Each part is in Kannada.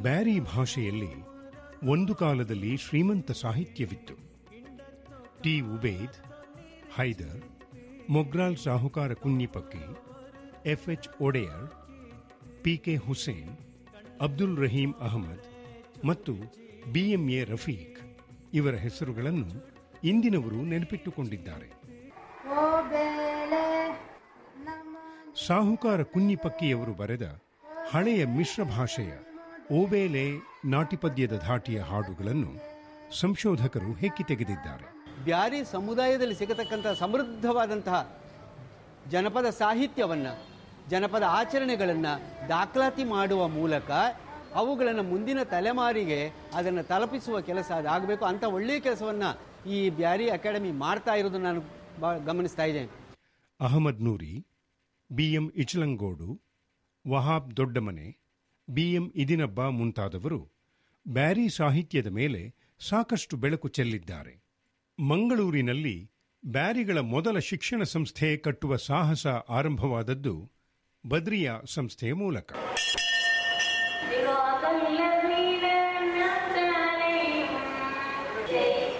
ಬ್ಯಾರಿ ಭಾಷೆಯಲ್ಲಿ ಒಂದು ಕಾಲದಲ್ಲಿ ಶ್ರೀಮಂತ ಸಾಹಿತ್ಯವಿತ್ತು T Ubaid Haider Mogral Sahukar Kunhipakki F H Odeyar P K Hussain Abdul Rahim Ahmed ಮತ್ತು ಬಿಎಂಎ ರಫೀಕ್ ಇವರ ಹೆಸರುಗಳನ್ನು ಇಂದಿನವರು ನೆನಪಿಟ್ಟುಕೊಂಡಿದ್ದಾರೆ ಸಾಹುಕಾರ ಕುನ್ನಿಪಕ್ಕಿಯವರು ಬರೆದ ಹಳೆಯ ಮಿಶ್ರ ಭಾಷೆಯ ಓಬೇಲೆ ನಾಟಿಪದ್ಯದ ಧಾಟಿಯ ಹಾಡುಗಳನ್ನು ಸಂಶೋಧಕರು ಹೆಕ್ಕಿ ತೆಗೆದಿದ್ದಾರೆ ಬ್ಯಾರಿ ಸಮುದಾಯದಲ್ಲಿ ಸಿಗತಕ್ಕಂಥ ಸಮೃದ್ಧವಾದಂತಹ ಜನಪದ ಸಾಹಿತ್ಯವನ್ನು ಜನಪದ ಆಚರಣೆಗಳನ್ನು ದಾಖಲಾತಿ ಮಾಡುವ ಮೂಲಕ ಅವುಗಳನ್ನು ಮುಂದಿನ ತಲೆಮಾರಿಗೆ ಅದನ್ನು ತಲುಪಿಸುವ ಕೆಲಸ ಅದಾಗಬೇಕು ಅಂಥ ಒಳ್ಳೆಯ ಕೆಲಸವನ್ನು ಈ ಬ್ಯಾರಿ ಅಕಾಡೆಮಿ ಮಾಡ್ತಾ ಇರೋದು ನಾನು ಬಾ ಗಮನಿಸ್ತಾ ಇದ್ದೇನೆ ಅಹಮದ್ ನೂರಿ ಬಿಎಂ ಇಚಲಂಗೋಡು ವಹಾಬ್ ದೊಡ್ಡಮನೆ ಬಿಎಂ ಇದಿನಬ್ಬ ಮುಂತಾದವರು ಬ್ಯಾರಿ ಸಾಹಿತ್ಯದ ಮೇಲೆ ಸಾಕಷ್ಟು ಬೆಳಕು ಚೆಲ್ಲಿದ್ದಾರೆ ಮಂಗಳೂರಿನಲ್ಲಿ ಬ್ಯಾರಿಗಳ ಮೊದಲ ಶಿಕ್ಷಣ ಸಂಸ್ಥೆ ಕಟ್ಟುವ ಸಾಹಸ ಆರಂಭವಾದದ್ದು ಬದ್ರಿಯಾ ಸಂಸ್ಥೆಯ ಮೂಲಕ صراط الذين أنعمت عليهم غير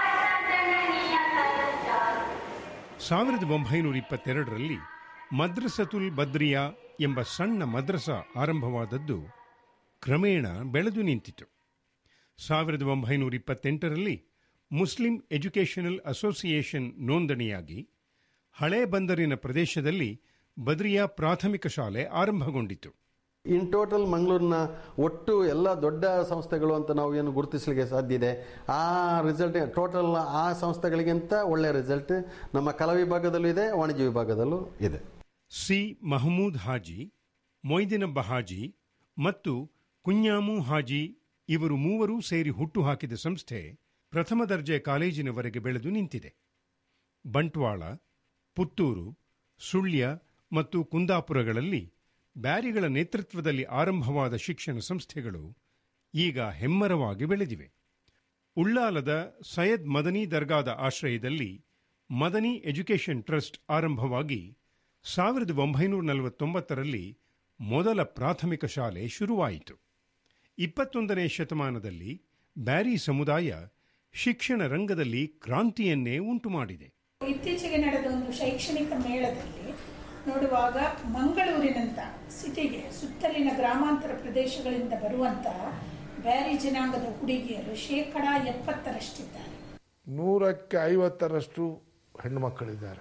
ಸಾವಿರದ ಒಂಬೈನೂರ ಇಪ್ಪತ್ತೆರಡರಲ್ಲಿ ಮದ್ರಸತುಲ್ ಬದ್ರಿಯಾ ಎಂಬ ಸಣ್ಣ ಮದ್ರಸ ಆರಂಭವಾದದ್ದು ಕ್ರಮೇಣ ಬೆಳೆದು ನಿಂತಿತು ಸಾವಿರದ ಒಂಬೈನೂರ ಇಪ್ಪತ್ತೆಂಟರಲ್ಲಿ ಮುಸ್ಲಿಂ ಎಜುಕೇಷನಲ್ ಅಸೋಸಿಯೇಷನ್ ನೋಂದಣಿಯಾಗಿ ಹಳೆ ಬಂದರಿನ ಪ್ರದೇಶದಲ್ಲಿ ಬದ್ರಿಯಾ ಪ್ರಾಥಮಿಕ ಶಾಲೆ ಆರಂಭಗೊಂಡಿತು ಇನ್ ಟೋಟಲ್ ಮಂಗಳೂರಿನ ಒಟ್ಟು ಎಲ್ಲ ದೊಡ್ಡ ಸಂಸ್ಥೆಗಳು ಅಂತ ನಾವು ಏನು ಗುರುತಿಸಲಿಕ್ಕೆ ಸಾಧ್ಯ ಇದೆ ಆ ರಿಸಲ್ಟ್ ಟೋಟಲ್ ಆ ಸಂಸ್ಥೆಗಳಿಗಿಂತ ಒಳ್ಳೆಯ ರಿಸಲ್ಟ್ ನಮ್ಮ ಕಲಾ ವಿಭಾಗದಲ್ಲೂ ಇದೆ ವಾಣಿಜ್ಯ ವಿಭಾಗದಲ್ಲೂ ಇದೆ ಸಿ ಮಹಮೂದ್ ಹಾಜಿ ಮೊಯ್ದಿನಬ್ಬ ಹಾಜಿ ಮತ್ತು ಕುഞ്ഞാಮು ಹಾಜಿ ಇವರು ಮೂವರೂ ಸೇರಿ ಹುಟ್ಟುಹಾಕಿದ ಸಂಸ್ಥೆ ಪ್ರಥಮ ದರ್ಜೆ ಕಾಲೇಜಿನವರೆಗೆ ಬೆಳೆದು ನಿಂತಿದೆ ಬಂಟ್ವಾಳ ಪುತ್ತೂರು ಸುಳ್ಯ ಮತ್ತು ಕುಂದಾಪುರಗಳಲ್ಲಿ ಬ್ಯಾರಿಗಳ ನೇತೃತ್ವದಲ್ಲಿ ಆರಂಭವಾದ ಶಿಕ್ಷಣ ಸಂಸ್ಥೆಗಳು ಈಗ ಹೆಮ್ಮರವಾಗಿ ಬೆಳೆದಿವೆ ಉಳ್ಳಾಲದ ಸೈಯದ್ ಮದನಿ ದರ್ಗಾದ ಆಶ್ರಯದಲ್ಲಿ ಮದನಿ ಎಜುಕೇಷನ್ ಟ್ರಸ್ಟ್ ಆರಂಭವಾಗಿ ಸಾವಿರದ ಒಂಬೈನೂರ ನಲವತ್ತೊಂಬತ್ತರಲ್ಲಿ ಮೊದಲ ಪ್ರಾಥಮಿಕ ಶಾಲೆ ಶುರುವಾಯಿತು ಇಪ್ಪತ್ತೊಂದನೇ ಶತಮಾನದಲ್ಲಿ ಬ್ಯಾರಿ ಸಮುದಾಯ ಶಿಕ್ಷಣ ರಂಗದಲ್ಲಿ ಕ್ರಾಂತಿಯನ್ನೇ ಉಂಟುಮಾಡಿದೆ ಇತ್ತೀಚೆಗೆ ನಡೆದ ಒಂದು ಶೈಕ್ಷಣಿಕ ಮೇಳದಲ್ಲಿ ನೋಡುವಾಗ ಮಂಗಳೂರಿನಂತ ಸಿಟಿಗೆ ಸುತ್ತಲಿನ ಗ್ರಾಮಾಂತರ ಪ್ರದೇಶಗಳಿಂದ ಬರುವಂತಹ ಬ್ಯಾರಿ ಜನಾಂಗದ ಹುಡುಗಿಯರು ಶೇಕಡ ಎಪ್ಪತ್ತರಷ್ಟಿದ್ದಾರೆ ನೂರಕ್ಕೆ ಐವತ್ತರಷ್ಟು ಹೆಣ್ಣುಮಕ್ಕಳಿದ್ದಾರೆ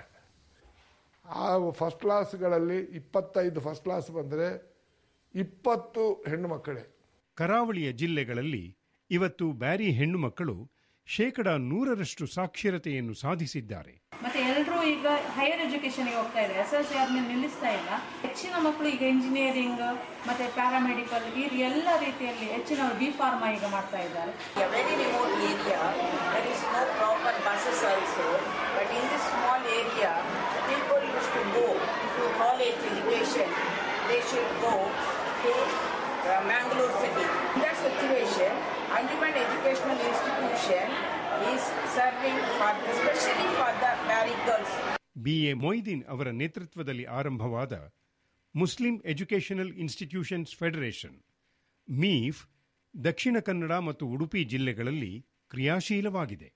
ಆ ಫಸ್ಟ್ ಕ್ಲಾಸ್ಗಳಲ್ಲಿ ಇಪ್ಪತ್ತೈದು ಫಸ್ಟ್ ಕ್ಲಾಸ್ ಬಂದರೆ ಇಪ್ಪತ್ತು ಹೆಣ್ಣು ಮಕ್ಕಳೇ ಕರಾವಳಿಯ ಜಿಲ್ಲೆಗಳಲ್ಲಿ ಇವತ್ತು ಬ್ಯಾರಿ ಹೆಣ್ಣು ಮಕ್ಕಳು ಶೇಕಡ ನೂರರಷ್ಟು ಸಾಕ್ಷರತೆಯನ್ನು ಸಾಧಿಸಿದ್ದಾರೆ ಮತ್ತೆ ಎಲ್ಲರೂ ಈಗ ಹೈಯರ್ ಎಜುಕೇಶನ್ಗೆ ಹೋಗ್ತಾ ಇದ್ದಾರೆ ಎಸ್ ಎಲ್ ಸಿ ಆದ್ಮೇಲೆ ನಿಲ್ಲಿಸ್ತಾ ಇಲ್ಲ ಹೆಚ್ಚಿನ ಮಕ್ಕಳು ಈಗ ಇಂಜಿನಿಯರಿಂಗ್ ಮತ್ತೆ ಪ್ಯಾರಾಮೆಡಿಕಲ್ ಈ ಎಲ್ಲ ರೀತಿಯಲ್ಲಿ ಹೆಚ್ಚಿನ ಬಿ ಫಾರ್ಮಾ ಈಗ ಮಾಡ್ತಾ ಇದ್ದಾರೆ a very remote area, there is no proper buses also. But in this small area, people used to go to college education. They should go to uh, Mangalore city. In that situation, Anjuman Educational Institution is serving for, especially for the married girls. BA Moideen ಅವರ ನೇತೃತ್ವದಲ್ಲಿ ಆರಂಭವಾದ Muslim educational institutions federation MEIF Dakshina Kannada ಮತ್ತು ಉಡುಪಿ ಜಿಲ್ಲೆಗಳಲ್ಲಿ ಕ್ರಿಯಾಶೀಲವಾಗಿದೆ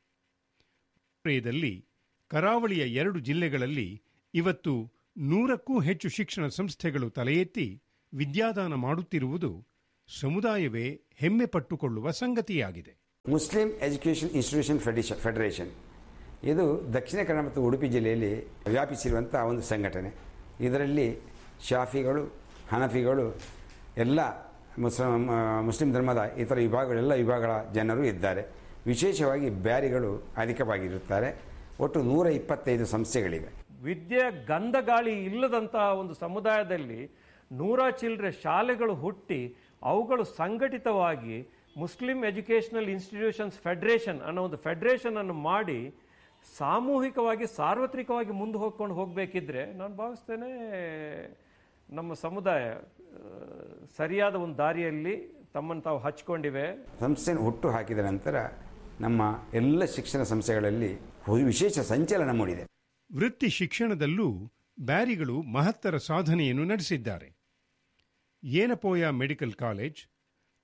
ದಲ್ಲಿ ಕರಾವಳಿಯ ಎರಡು ಜಿಲ್ಲೆಗಳಲ್ಲಿ ಇವತ್ತು ನೂರಕ್ಕೂ ಹೆಚ್ಚು ಶಿಕ್ಷಣ ಸಂಸ್ಥೆಗಳು ತಲೆ ಎತ್ತಿ ವಿದ್ಯಾದಾನ ಮಾಡುತ್ತಿರುವುದು ಸಮುದಾಯವೇ ಹೆಮ್ಮೆ ಪಟ್ಟುಕೊಳ್ಳುವ ಸಂಗತಿಯಾಗಿದೆ Muslim education institution federation federation ಇದು ದಕ್ಷಿಣ ಕನ್ನಡ ಮತ್ತು ಉಡುಪಿ ಜಿಲ್ಲೆಯಲ್ಲಿ ವ್ಯಾಪಿಸಿರುವಂಥ ಒಂದು ಸಂಘಟನೆ ಇದರಲ್ಲಿ ಶಾಫಿಗಳು ಹನಫಿಗಳು ಎಲ್ಲ ಮುಸ್ಲಿಂ ಮುಸ್ಲಿಂ ಧರ್ಮದ ಇತರ ವಿಭಾಗಗಳು ಎಲ್ಲ ವಿಭಾಗಗಳ ಜನರು ಇದ್ದಾರೆ ವಿಶೇಷವಾಗಿ ಬ್ಯಾರಿಗಳು ಅಧಿಕವಾಗಿರುತ್ತಾರೆ ಒಟ್ಟು ನೂರ ಇಪ್ಪತ್ತೈದು ಸಂಸ್ಥೆಗಳಿವೆ ವಿದ್ಯೆ ಗಂಧ ಗಾಳಿ ಇಲ್ಲದಂತಹ ಒಂದು ಸಮುದಾಯದಲ್ಲಿ ನೂರ ಚಿಲ್ಲರೆ ಶಾಲೆಗಳು ಹುಟ್ಟಿ ಅವುಗಳು ಸಂಘಟಿತವಾಗಿ ಮುಸ್ಲಿಂ ಎಜುಕೇಷನಲ್ ಇನ್ಸ್ಟಿಟ್ಯೂಷನ್ಸ್ ಫೆಡರೇಷನ್ ಅನ್ನೋ ಒಂದು ಫೆಡರೇಷನ್ ಅನ್ನು ಮಾಡಿ ಸಾಮೂಹಿಕವಾಗಿ ಸಾರ್ವತ್ರಿಕವಾಗಿ ಮುಂದೆ ಹೋಗ್ಕೊಂಡು ಹೋಗಬೇಕಿದ್ರೆ ನಾನು ಭಾವಿಸ್ತೇನೆ ನಮ್ಮ ಸಮುದಾಯ ಆ, ಸರಿಯಾದ ಒಂದು ದಾರಿಯಲ್ಲಿ ತಮ್ಮನ್ನು ತಾವು ಹಚ್ಕೊಂಡಿವೆ ಸಂಸ್ಥೆಯನ್ನು ಹುಟ್ಟು ಹಾಕಿದ ನಂತರ ನಮ್ಮ ಎಲ್ಲ ಶಿಕ್ಷಣ ಸಂಸ್ಥೆಗಳಲ್ಲಿ ವಿಶೇಷ ಸಂಚಲನ ಮೂಡಿದೆ ವೃತ್ತಿ ಶಿಕ್ಷಣದಲ್ಲೂ ಬ್ಯಾರಿಗಳು ಮಹತ್ತರ ಸಾಧನೆಯನ್ನು ನಡೆಸಿದ್ದಾರೆ Yenepoya medical college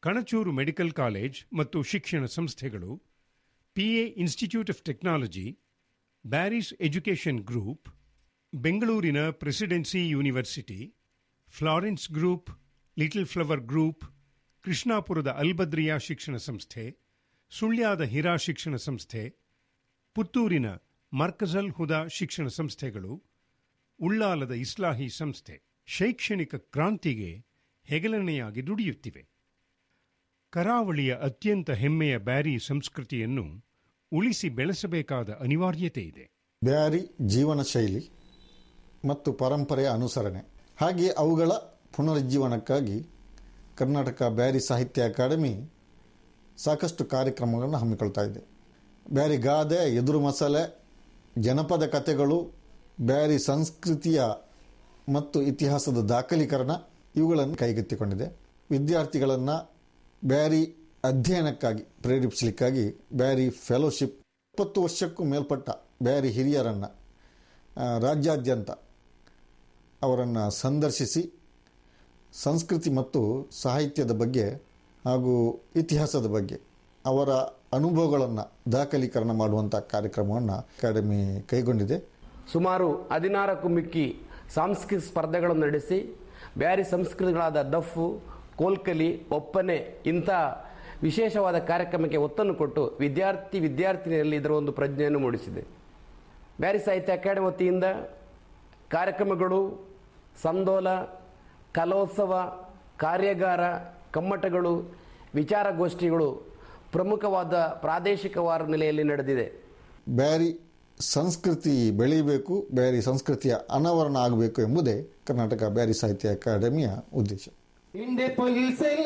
Kanachur medical college ಮತ್ತು ಶಿಕ್ಷಣ ಸಂಸ್ಥೆಗಳು PA institute of technology Bearys education group ಬೆಂಗಳೂರಿನ presidency university Florence group little flower group ಕೃಷ್ಣಾಪುರದ ಅಲ್ಬದ್ರಿಯಾ ಶಿಕ್ಷಣ ಸಂಸ್ಥೆ ಸುಳ್ಯದ ಹಿರಾ ಶಿಕ್ಷಣ ಸಂಸ್ಥೆ ಪುತ್ತೂರಿನ ಮರ್ಕಜಲ್ ಹುದಾ ಶಿಕ್ಷಣ ಸಂಸ್ಥೆಗಳು ಉಳ್ಳಾಲದ ಇಸ್ಲಾಹಿ ಸಂಸ್ಥೆ ಶೈಕ್ಷಣಿಕ ಕ್ರಾಂತಿಗೆ ಹೆಗಲನೆಯಾಗಿ ದುಡಿಯುತ್ತಿವೆ ಕರಾವಳಿಯ ಅತ್ಯಂತ ಹೆಮ್ಮೆಯ ಬ್ಯಾರಿ ಸಂಸ್ಕೃತಿಯನ್ನು ಉಳಿಸಿ ಬೆಳೆಸಬೇಕಾದ ಅನಿವಾರ್ಯತೆ ಇದೆ ಬ್ಯಾರಿ ಜೀವನ ಶೈಲಿ ಮತ್ತು ಪರಂಪರೆಯ ಅನುಸರಣೆ ಹಾಗೆ ಅವುಗಳ ಪುನರುಜ್ಜೀವನಕ್ಕಾಗಿ ಕರ್ನಾಟಕ ಬ್ಯಾರಿ ಸಾಹಿತ್ಯ ಅಕಾಡೆಮಿ ಸಾಕಷ್ಟು ಕಾರ್ಯಕ್ರಮಗಳನ್ನು ಹಮ್ಮಿಕೊಳ್ತಾ ಇದೆ ಬ್ಯಾರಿ ಗಾದೆ ಎದುರು ಮಸಾಲೆ ಜನಪದ ಕಥೆಗಳು ಬ್ಯಾರಿ ಸಂಸ್ಕೃತಿಯ ಮತ್ತು ಇತಿಹಾಸದ ದಾಖಲೀಕರಣ ಇವುಗಳನ್ನು ಕೈಗೆತ್ತಿಕೊಂಡಿದೆ ವಿದ್ಯಾರ್ಥಿಗಳನ್ನು ಬ್ಯಾರಿ ಅಧ್ಯಯನಕ್ಕಾಗಿ ಪ್ರೇರೇಪಿಸಲಿಕ್ಕಾಗಿ ಬ್ಯಾರಿ ಫೆಲೋಶಿಪ್ ಇಪ್ಪತ್ತು ವರ್ಷಕ್ಕೂ ಮೇಲ್ಪಟ್ಟ ಬ್ಯಾರಿ ಹಿರಿಯರನ್ನು ಆ, ರಾಜ್ಯಾದ್ಯಂತ ಅವರನ್ನು ಸಂದರ್ಶಿಸಿ ಸಂಸ್ಕೃತಿ ಮತ್ತು ಸಾಹಿತ್ಯದ ಬಗ್ಗೆ ಹಾಗೂ ಇತಿಹಾಸದ ಬಗ್ಗೆ ಅವರ ಅನುಭವಗಳನ್ನು ದಾಖಲೀಕರಣ ಮಾಡುವಂಥ ಕಾರ್ಯಕ್ರಮವನ್ನು ಅಕಾಡೆಮಿ ಕೈಗೊಂಡಿದೆ ಸುಮಾರು ಹದಿನಾರಕ್ಕೂ ಮಿಕ್ಕಿ ಸಾಂಸ್ಕೃತಿಕ ಸ್ಪರ್ಧೆಗಳನ್ನು ನಡೆಸಿ ಬ್ಯಾರಿ ಸಂಸ್ಕೃತಿಗಳಾದ ದಫ್ಫು ಕೋಲ್ಕಲಿ ಒಪ್ಪನೆ ಇಂಥ ವಿಶೇಷವಾದ ಕಾರ್ಯಕ್ರಮಕ್ಕೆ ಒತ್ತನ್ನು ಕೊಟ್ಟು ವಿದ್ಯಾರ್ಥಿ ವಿದ್ಯಾರ್ಥಿನಿಯರಲ್ಲಿ ಇದರ ಒಂದು ಪ್ರಜ್ಞೆಯನ್ನು ಮೂಡಿಸಿದೆ ಬ್ಯಾರಿ ಸಾಹಿತ್ಯ ಅಕಾಡೆಮಿ ವತಿಯಿಂದ ಕಾರ್ಯಕ್ರಮಗಳು ಸಂದೋಲ ಕಲೋತ್ಸವ ಕಾರ್ಯಾಗಾರ ಕಮ್ಮಟಗಳು ವಿಚಾರಗೋಷ್ಠಿಗಳು ಪ್ರಮುಖವಾದ ಪ್ರಾದೇಶಿಕವಾದ ನೆಲೆಯಲ್ಲಿ ನಡೆದಿದೆ ಬ್ಯಾರಿ ಸಂಸ್ಕೃತಿ ಬೆಳೀಬೇಕು ಬ್ಯಾರಿ ಸಂಸ್ಕೃತಿಯ ಅನಾವರಣ ಆಗಬೇಕು ಎಂಬುದೇ ಕರ್ನಾಟಕ ಬ್ಯಾರಿ ಸಾಹಿತ್ಯ ಅಕಾಡೆಮಿಯ ಉದ್ದೇಶ